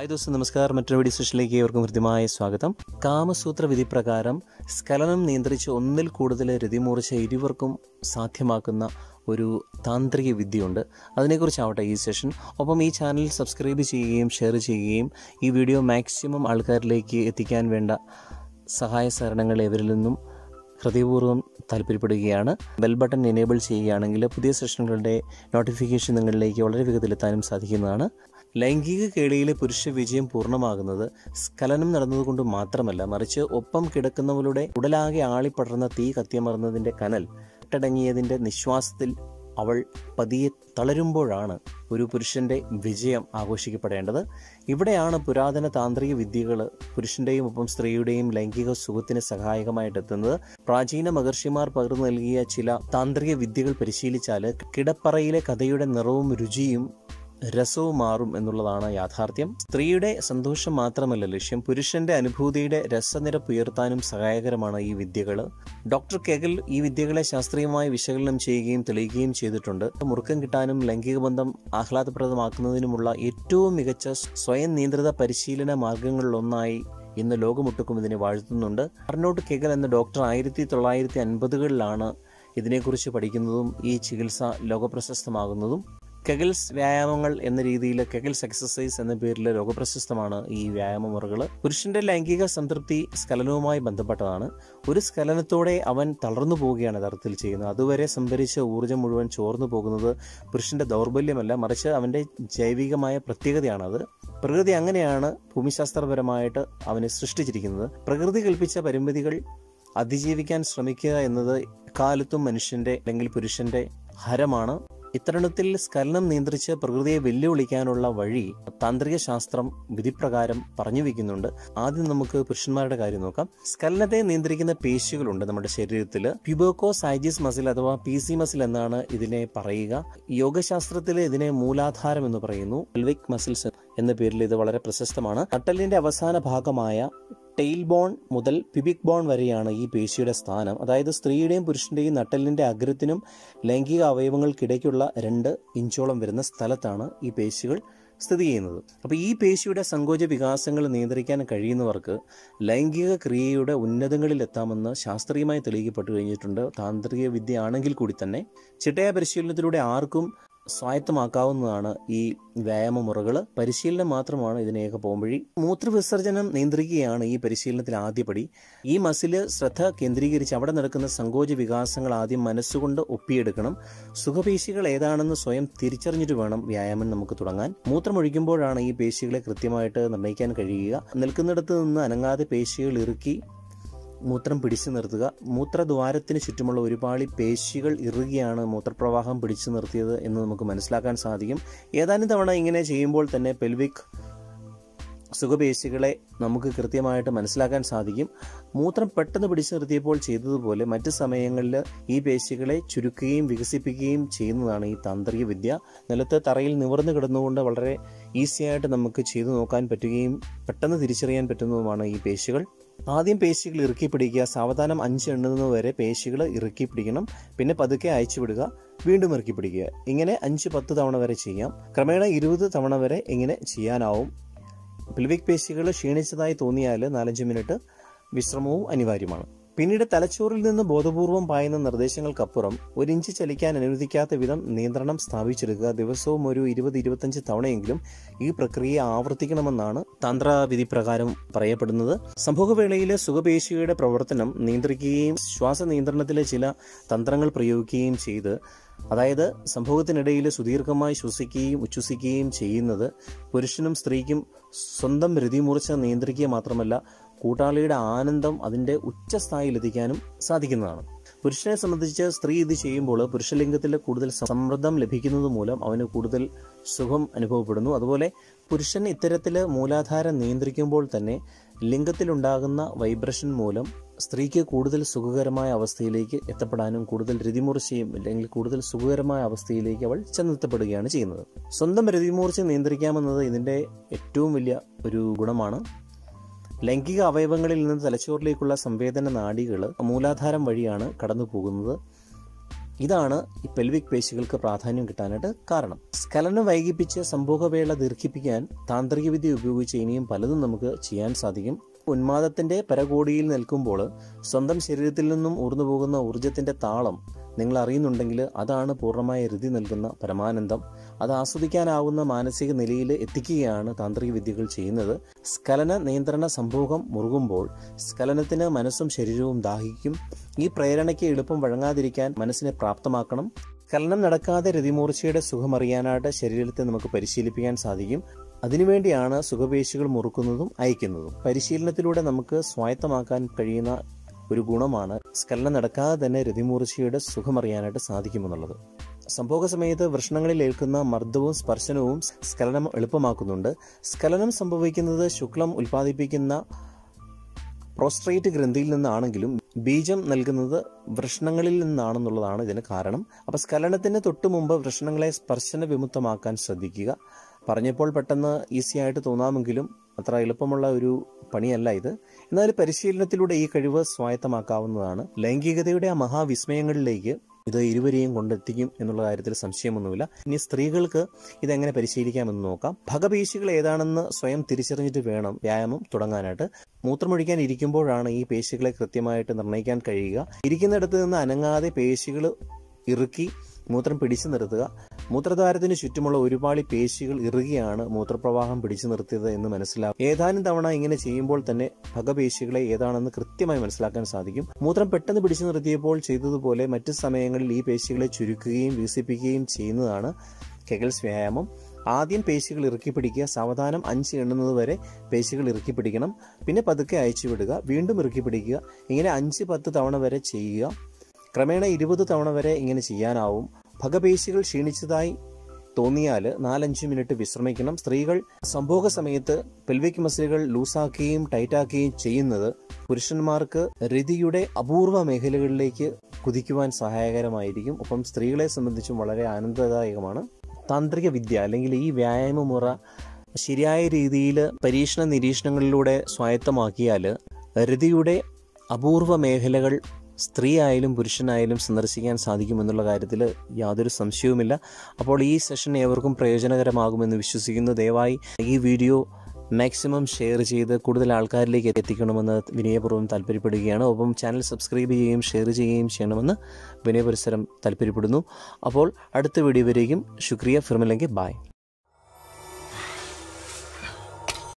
hi ദോസ്തം നമസ്കാരം മറ്റൊരു video സെഷനിലേക്ക് ഏവർക്കും ഹൃദ്യമായ സ്വാഗതം കാമസൂത്ര വിധി പ്രകാരം സ്ഖലനം നിയന്ത്രിച്ച് ഒന്നിൽ കൂടുതൽ രതിമൂർച്ച ഇരുവർക്കും സാധ്യമാക്കുന്ന ഒരു താന്ത്രിക വിദ്യയുണ്ട് അതിനെക്കുറിച്ചാവട്ടെ ഈ സെഷൻ ഒപ്പം ഈ ചാനൽ സബ്സ്ക്രൈബ് ചെയ്യുകയും ഷെയർ ചെയ്യുകയും ഈ വീഡിയോ മാക്സിമം ആൾക്കാരിലേക്ക് എത്തിക്കാൻ വേണ്ട സഹായ സഹകരണങ്ങൾ ഇവരിൽ നിന്നും ഹൃദയപൂർവ്വം താല്പര്യപ്പെടുകയാണ് ബെൽ ബട്ടൺ എനേബിൾ ചെയ്യുകയാണെങ്കിൽ പുതിയ സെഷനുകളുടെ നോട്ടിഫിക്കേഷൻ നിങ്ങളിലേക്ക് വളരെ വേഗത്തിലെത്താനും സാധിക്കുന്നതാണ് ലൈംഗിക കേളിയിലെ പുരുഷ വിജയം പൂർണ്ണമാകുന്നത് സ്ഖലനം നടന്നതുകൊണ്ട് മാത്രമല്ല മറിച്ച് ഒപ്പം കിടക്കുന്നവരുടെ ഉടലാകെ ആളിപ്പടർന്ന തീ കത്തിയമർന്നതിൻ്റെ കനൽ ഒട്ടടങ്ങിയതിൻ്റെ നിശ്വാസത്തിൽ അവൾ പതിയെ തളരുമ്പോഴാണ് ഒരു പുരുഷന്റെ വിജയം ആഘോഷിക്കപ്പെടേണ്ടത് ഇവിടെയാണ് പുരാതന താന്ത്രിക വിദ്യകൾ പുരുഷന്റെയും ഒപ്പം സ്ത്രീയുടെയും ലൈംഗിക സുഖത്തിന് സഹായകമായിട്ട് എത്തുന്നത് പ്രാചീന മഹർഷിമാർ പകർന്നു നൽകിയ ചില താന്ത്രിക വിദ്യകൾ പരിശീലിച്ചാൽ കിടപ്പറയിലെ കഥയുടെ നിറവും രുചിയും രസവും മാറും എന്നുള്ളതാണ് യാഥാർത്ഥ്യം സ്ത്രീയുടെ സന്തോഷം മാത്രമല്ല ലക്ഷ്യം പുരുഷന്റെ അനുഭൂതിയുടെ രസനിരപ്പ് ഉയർത്താനും സഹായകരമാണ് ഈ വിദ്യകൾ ഡോക്ടർ കെഗൽ ഈ വിദ്യകളെ ശാസ്ത്രീയമായി വിശകലനം ചെയ്യുകയും തെളിയിക്കുകയും ചെയ്തിട്ടുണ്ട് മുറുക്കം കിട്ടാനും ലൈംഗിക ബന്ധം ആഹ്ലാദപ്രദമാക്കുന്നതിനുമുള്ള ഏറ്റവും മികച്ച സ്വയം നിയന്ത്രിത പരിശീലന മാർഗങ്ങളിലൊന്നായി ഇന്ന് ലോകമൊട്ടുക്കും ഇതിനെ വാഴ്ത്തുന്നുണ്ട് അർണോട്ട് കെഗൽ എന്ന ഡോക്ടർ ആയിരത്തി തൊള്ളായിരത്തി അൻപതുകളിലാണ് ഇതിനെക്കുറിച്ച് പഠിക്കുന്നതും ഈ ചികിത്സ ലോകപ്രശസ്തമാകുന്നതും കെഗൽസ് വ്യായാമങ്ങൾ എന്ന രീതിയിൽ കെഗൽസ് എക്സസൈസ് എന്ന പേരിൽ ലോകപ്രശസ്തമാണ് ഈ വ്യായാമ മുറകൾ പുരുഷന്റെ ലൈംഗിക സംതൃപ്തി സ്ഖലനവുമായി ബന്ധപ്പെട്ടതാണ് ഒരു സ്ഖലനത്തോടെ അവൻ തളർന്നു പോവുകയാണ് യഥാർത്ഥത്തിൽ ചെയ്യുന്നത് അതുവരെ സംഭരിച്ച ഊർജ്ജം മുഴുവൻ ചോർന്നു പോകുന്നത് പുരുഷന്റെ ദൗർബല്യമല്ല മറിച്ച് അവന്റെ ജൈവികമായ പ്രത്യേകതയാണത് പ്രകൃതി അങ്ങനെയാണ് ഭൂമിശാസ്ത്രപരമായിട്ട് അവനെ സൃഷ്ടിച്ചിരിക്കുന്നത് പ്രകൃതി കൽപ്പിച്ച പരിമിതികൾ അതിജീവിക്കാൻ ശ്രമിക്കുക എന്നത് കാലത്തും മനുഷ്യന്റെ അല്ലെങ്കിൽ പുരുഷന്റെ ഹരമാണ് ഇത്തരണത്തിൽ സ്ഖലനം നിയന്ത്രിച്ച് പ്രകൃതിയെ വെല്ലുവിളിക്കാനുള്ള വഴി താന്ത്രിക ശാസ്ത്രം വിധിപ്രകാരം പറഞ്ഞു വെക്കുന്നുണ്ട് ആദ്യം നമുക്ക് പുരുഷന്മാരുടെ കാര്യം നോക്കാം സ്ഖലനത്തെ നിയന്ത്രിക്കുന്ന പേശികളുണ്ട് നമ്മുടെ ശരീരത്തിൽ പ്യുബോക്കോ സൈജിസ് മസിൽ അഥവാ പി സി മസിൽ എന്നാണ് ഇതിനെ പറയുക യോഗശാസ്ത്രത്തിൽ ഇതിനെ മൂലാധാരം എന്ന് പറയുന്നു പെൽവിക് മസിൽസ് എന്ന പേരിൽ ഇത് വളരെ പ്രശസ്തമാണ് നട്ടലിന്റെ അവസാന ഭാഗമായ ടെയിൽ ബോൺ മുതൽ പിബിക് ബോൺ വരെയാണ് ഈ പേശിയുടെ സ്ഥാനം അതായത് സ്ത്രീയുടെയും പുരുഷന്റെയും നട്ടലിന്റെ അഗ്രത്തിനും ലൈംഗിക അവയവങ്ങൾക്കിടയ്ക്കുള്ള രണ്ട് ഇഞ്ചോളം വരുന്ന സ്ഥലത്താണ് ഈ പേശികൾ സ്ഥിതി ചെയ്യുന്നത് അപ്പോൾ ഈ പേശിയുടെ സങ്കോച വികാസങ്ങൾ നിയന്ത്രിക്കാൻ കഴിയുന്നവർക്ക് ലൈംഗിക ക്രിയയുടെ ഉന്നതങ്ങളിൽ എത്താമെന്ന് ശാസ്ത്രീയമായി തെളിയിക്കപ്പെട്ടു കഴിഞ്ഞിട്ടുണ്ട് താന്ത്രിക വിദ്യ ആണെങ്കിൽ കൂടി തന്നെ ചിട്ടയ പരിശീലനത്തിലൂടെ ആർക്കും സ്വായത്തമാക്കാവുന്നതാണ് ഈ വ്യായാമ മുറകൾ പരിശീലനം മാത്രമാണ് ഇതിനേക പോംവഴി മൂത്രവിസർജനം നിയന്ത്രിക്കുകയാണ് ഈ പരിശീലനത്തിൽ ആദ്യപടി ഈ മസില് ശ്രദ്ധ കേന്ദ്രീകരിച്ച് അവിടെ നടക്കുന്ന സങ്കോച വികാസങ്ങൾ ആദ്യം മനസ്സുകൊണ്ട് ഒപ്പിയെടുക്കണം സുഖപേശികൾ ഏതാണെന്ന് സ്വയം തിരിച്ചറിഞ്ഞിട്ട് വേണം വ്യായാമം നമുക്ക് തുടങ്ങാൻ മൂത്രമൊഴിക്കുമ്പോഴാണ് ഈ പേശികളെ കൃത്യമായിട്ട് നിർണ്ണയിക്കാൻ കഴിയുക നിൽക്കുന്നിടത്ത് നിന്ന് അനങ്ങാതെ പേശികൾ ഇറുക്കി മൂത്രം പിടിച്ചു നിർത്തുക മൂത്രദ്വാരത്തിന് ചുറ്റുമുള്ള ഒരുപാട് പേശികൾ ഇറുകിയാണ് മൂത്രപ്രവാഹം പിടിച്ചു നിർത്തിയത് എന്ന് നമുക്ക് മനസ്സിലാക്കാൻ സാധിക്കും ഏതാനും തവണ ഇങ്ങനെ ചെയ്യുമ്പോൾ തന്നെ പെൽവിക് സുഖപേശികളെ നമുക്ക് കൃത്യമായിട്ട് മനസ്സിലാക്കാൻ സാധിക്കും മൂത്രം പെട്ടെന്ന് പിടിച്ചു നിർത്തിയപ്പോൾ ചെയ്തതുപോലെ മറ്റ് സമയങ്ങളിൽ ഈ പേശികളെ ചുരുക്കുകയും വികസിപ്പിക്കുകയും ചെയ്യുന്നതാണ് ഈ താന്ത്രിക വിദ്യ നിലത്ത് തറയിൽ നിവർന്നു കിടന്നുകൊണ്ട് വളരെ ഈസിയായിട്ട് നമുക്ക് ചെയ്തു നോക്കാൻ പറ്റുകയും പെട്ടെന്ന് തിരിച്ചറിയാൻ പറ്റുന്നതുമാണ് ഈ പേശികൾ ആദ്യം പേശികൾ ഇറുക്കി പിടിക്കുക സാവധാനം അഞ്ച് എണ്ണുന്നത് വരെ പേശികൾ ഇറുക്കി പിടിക്കണം പിന്നെ പതുക്കെ അയച്ചു വിടുക വീണ്ടും ഇറുക്കി പിടിക്കുക ഇങ്ങനെ അഞ്ച് പത്ത് തവണ വരെ ചെയ്യാം ക്രമേണ ഇരുപത് തവണ വരെ ഇങ്ങനെ ചെയ്യാനാവും പിൽവിക് പേശികൾ ക്ഷീണിച്ചതായി തോന്നിയാൽ നാലഞ്ച് മിനിറ്റ് വിശ്രമവും അനിവാര്യമാണ് പിന്നീട് തലച്ചോറിൽ നിന്ന് ബോധപൂർവം പായുന്ന നിർദ്ദേശങ്ങൾക്കപ്പുറം ഒരു ഇഞ്ച് ചലിക്കാൻ അനുവദിക്കാത്ത വിധം നിയന്ത്രണം സ്ഥാപിച്ചെടുക്കുക ദിവസവും ഒരു ഇരുപത് ഇരുപത്തഞ്ച് തവണയെങ്കിലും ഈ പ്രക്രിയ ആവർത്തിക്കണമെന്നാണ് തന്ത്രവിധി പ്രകാരം പറയപ്പെടുന്നത് സംഭവവേളയിലെ സുഖപേശിയുടെ പ്രവർത്തനം നിയന്ത്രിക്കുകയും ശ്വാസ നിയന്ത്രണത്തിലെ ചില തന്ത്രങ്ങൾ പ്രയോഗിക്കുകയും ചെയ്ത് അതായത് സംഭവത്തിനിടയിൽ സുദീർഘമായി ശ്വസിക്കുകയും ഉച്ഛ്വസിക്കുകയും ചെയ്യുന്നത് പുരുഷനും സ്ത്രീക്കും സ്വന്തം രതിമൂർച്ച നിയന്ത്രിക്കുക മാത്രമല്ല കൂട്ടാളിയുടെ ആനന്ദം അതിൻ്റെ ഉച്ചസ്ഥായിലെത്തിക്കാനും സാധിക്കുന്നതാണ് പുരുഷനെ സംബന്ധിച്ച് സ്ത്രീ ഇത് ചെയ്യുമ്പോൾ പുരുഷലിംഗത്തിൽ കൂടുതൽ സമ്മർദ്ദം ലഭിക്കുന്നത് മൂലം അവന് കൂടുതൽ സുഖം അനുഭവപ്പെടുന്നു അതുപോലെ പുരുഷൻ ഇത്തരത്തിൽ മൂലാധാരം നിയന്ത്രിക്കുമ്പോൾ തന്നെ ലിംഗത്തിലുണ്ടാകുന്ന വൈബ്രഷൻ മൂലം സ്ത്രീക്ക് കൂടുതൽ സുഖകരമായ അവസ്ഥയിലേക്ക് എത്തപ്പെടാനും കൂടുതൽ രതിമൂർച്ചയും അല്ലെങ്കിൽ കൂടുതൽ സുഖകരമായ അവസ്ഥയിലേക്ക് അവൾ ചെന്നെത്തപ്പെടുകയാണ് ചെയ്യുന്നത് സ്വന്തം രതിമൂർച്ച നിയന്ത്രിക്കാമെന്നത് ഇതിൻ്റെ ഏറ്റവും വലിയ ഒരു ഗുണമാണ് ലൈംഗിക അവയവങ്ങളിൽ നിന്ന് തലച്ചോറിലേക്കുള്ള സംവേദന നാഡികൾ മൂലാധാരം വഴിയാണ് കടന്നു പോകുന്നത് ഇതാണ് ഈ പെൽവിക് പേശികൾക്ക് പ്രാധാന്യം കിട്ടാനായിട്ട് കാരണം സ്ഖലനം വൈകിപ്പിച്ച് സംഭോഗവേള ദീർഘിപ്പിക്കാൻ താന്ത്രിക വിദ്യ ഉപയോഗിച്ച് ഇനിയും പലതും നമുക്ക് ചെയ്യാൻ സാധിക്കും ഉന്മാദത്തിന്റെ പരകോടിയിൽ നിൽക്കുമ്പോൾ സ്വന്തം ശരീരത്തിൽ നിന്നും ഊർന്നു പോകുന്ന ഊർജത്തിന്റെ താളം നിങ്ങൾ അറിയുന്നുണ്ടെങ്കിൽ അതാണ് പൂർണ്ണമായ രുതി നൽകുന്ന പരമാനന്ദം അത് ആസ്വദിക്കാനാവുന്ന മാനസിക നിലയിൽ എത്തിക്കുകയാണ് താന്ത്രിക വിദ്യകൾ ചെയ്യുന്നത് സ്ഖലന നിയന്ത്രണ സംഭോഗം മുറുകുമ്പോൾ സ്ഖലനത്തിന് മനസ്സും ശരീരവും ദാഹിക്കും ഈ പ്രേരണയ്ക്ക് എളുപ്പം വഴങ്ങാതിരിക്കാൻ മനസ്സിനെ പ്രാപ്തമാക്കണം സ്ഖലനം നടക്കാതെ രതിമൂർച്ചയുടെ സുഖമറിയാനായിട്ട് ശരീരത്തെ നമുക്ക് പരിശീലിപ്പിക്കാൻ സാധിക്കും അതിനുവേണ്ടിയാണ് സുഖപേശികൾ മുറുക്കുന്നതും അയക്കുന്നതും പരിശീലനത്തിലൂടെ നമുക്ക് സ്വായത്തമാക്കാൻ കഴിയുന്ന ഒരു ഗുണമാണ് സ്ഖലനം നടക്കാതെ തന്നെ രതിമൂർച്ചയുടെ സുഖമറിയാനായിട്ട് സാധിക്കുമെന്നുള്ളത് സംഭോഗ സമയത്ത് വൃഷ്ണങ്ങളിൽ ഏൽക്കുന്ന മർദ്ദവും സ്പർശനവും സ്ഖലനം എളുപ്പമാക്കുന്നുണ്ട് സ്ഖലനം സംഭവിക്കുന്നത് ശുക്ലം ഉൽപ്പാദിപ്പിക്കുന്ന പ്രോസ്ട്രേറ്റ് ഗ്രന്ഥിയിൽ നിന്നാണെങ്കിലും ബീജം നൽകുന്നത് വൃഷ്ണങ്ങളിൽ നിന്നാണെന്നുള്ളതാണ് ഇതിന് കാരണം അപ്പോൾ സ്ഖലനത്തിന് തൊട്ടു മുമ്പ് വൃഷ്ണങ്ങളെ സ്പർശന വിമുക്തമാക്കാൻ ശ്രദ്ധിക്കുക പറഞ്ഞപ്പോൾ പെട്ടെന്ന് ഈസി ആയിട്ട് തോന്നാമെങ്കിലും അത്ര എളുപ്പമുള്ള ഒരു പണിയല്ല ഇത് എന്നാൽ പരിശീലനത്തിലൂടെ ഈ കഴിവ് സ്വായത്തമാക്കാവുന്നതാണ് ലൈംഗികതയുടെ ആ മഹാവിസ്മയങ്ങളിലേക്ക് ഇത് ഇരുവരെയും കൊണ്ടെത്തിക്കും എന്നുള്ള കാര്യത്തിൽ സംശയമൊന്നുമില്ല ഇനി സ്ത്രീകൾക്ക് ഇതെങ്ങനെ പരിശീലിക്കാമെന്ന് നോക്കാം ഭഗപേശികൾ ഏതാണെന്ന് സ്വയം തിരിച്ചറിഞ്ഞിട്ട് വേണം വ്യായാമം തുടങ്ങാനായിട്ട് മൂത്രമൊഴിക്കാൻ ഇരിക്കുമ്പോഴാണ് ഈ പേശികളെ കൃത്യമായിട്ട് നിർണ്ണയിക്കാൻ കഴിയുക ഇരിക്കുന്നിടത്ത് നിന്ന് അനങ്ങാതെ പേശികൾ ഇറുക്കി മൂത്രം പിടിച്ചു നിർത്തുക മൂത്രദ്വാരത്തിന് ചുറ്റുമുള്ള ഒരുപാട് പേശികൾ ഇറുകിയാണ് മൂത്രപ്രവാഹം പിടിച്ചു നിർത്തിയത് എന്ന് മനസ്സിലാക്കും ഏതാനും തവണ ഇങ്ങനെ ചെയ്യുമ്പോൾ തന്നെ ഭഗപേശികളെ ഏതാണെന്ന് കൃത്യമായി മനസ്സിലാക്കാൻ സാധിക്കും മൂത്രം പെട്ടെന്ന് പിടിച്ചു നിർത്തിയപ്പോൾ ചെയ്തതുപോലെ മറ്റു സമയങ്ങളിൽ ഈ പേശികളെ ചുരുക്കുകയും വികസിപ്പിക്കുകയും ചെയ്യുന്നതാണ് കെഗൽസ് വ്യായാമം ആദ്യം പേശികൾ ഇറുക്കി പിടിക്കുക സാവധാനം അഞ്ച് എണ്ണുന്നത് വരെ പേശികൾ ഇറുക്കി പിടിക്കണം പിന്നെ പതുക്കെ അയച്ചു വിടുക വീണ്ടും ഇറുക്കി പിടിക്കുക ഇങ്ങനെ അഞ്ച് പത്ത് തവണ വരെ ചെയ്യുക ക്രമേണ ഇരുപത് തവണ വരെ ഇങ്ങനെ ചെയ്യാനാവും ഭഗപേശികൾ ക്ഷീണിച്ചതായി തോന്നിയാൽ നാലഞ്ച് മിനിറ്റ് വിശ്രമിക്കണം സ്ത്രീകൾ സംഭോഗ സമയത്ത് പെൽവിക് മസിലുകൾ ലൂസാക്കുകയും ടൈറ്റാക്കുകയും ചെയ്യുന്നത് പുരുഷന്മാർക്ക് രതിയുടെ അപൂർവ മേഖലകളിലേക്ക് കുതിക്കുവാൻ സഹായകരമായിരിക്കും ഒപ്പം സ്ത്രീകളെ സംബന്ധിച്ചും വളരെ ആനന്ദദായകമാണ് താന്ത്രിക വിദ്യ അല്ലെങ്കിൽ ഈ വ്യായാമ മുറ ശരിയായ രീതിയിൽ പരീക്ഷണ നിരീക്ഷണങ്ങളിലൂടെ സ്വായത്തമാക്കിയാൽ രതിയുടെ അപൂർവ മേഖലകൾ സ്ത്രീ ആയാലും പുരുഷനായാലും സന്ദർശിക്കാൻ സാധിക്കുമെന്നുള്ള കാര്യത്തിൽ യാതൊരു സംശയവുമില്ല അപ്പോൾ ഈ സെഷൻ ഏവർക്കും പ്രയോജനകരമാകുമെന്ന് വിശ്വസിക്കുന്നു ദയവായി ഈ വീഡിയോ മാക്സിമം ഷെയർ ചെയ്ത് കൂടുതൽ ആൾക്കാരിലേക്ക് എത്തിക്കണമെന്ന് വിനയപൂർവ്വം താല്പര്യപ്പെടുകയാണ് ഒപ്പം ചാനൽ സബ്സ്ക്രൈബ് ചെയ്യുകയും ഷെയർ ചെയ്യുകയും ചെയ്യണമെന്ന് വിനയപരിസരം താല്പര്യപ്പെടുന്നു അപ്പോൾ അടുത്ത വീഡിയോ വരെയും ശുക്രിയ ഫിർമില്ലെങ്കിൽ ബായ്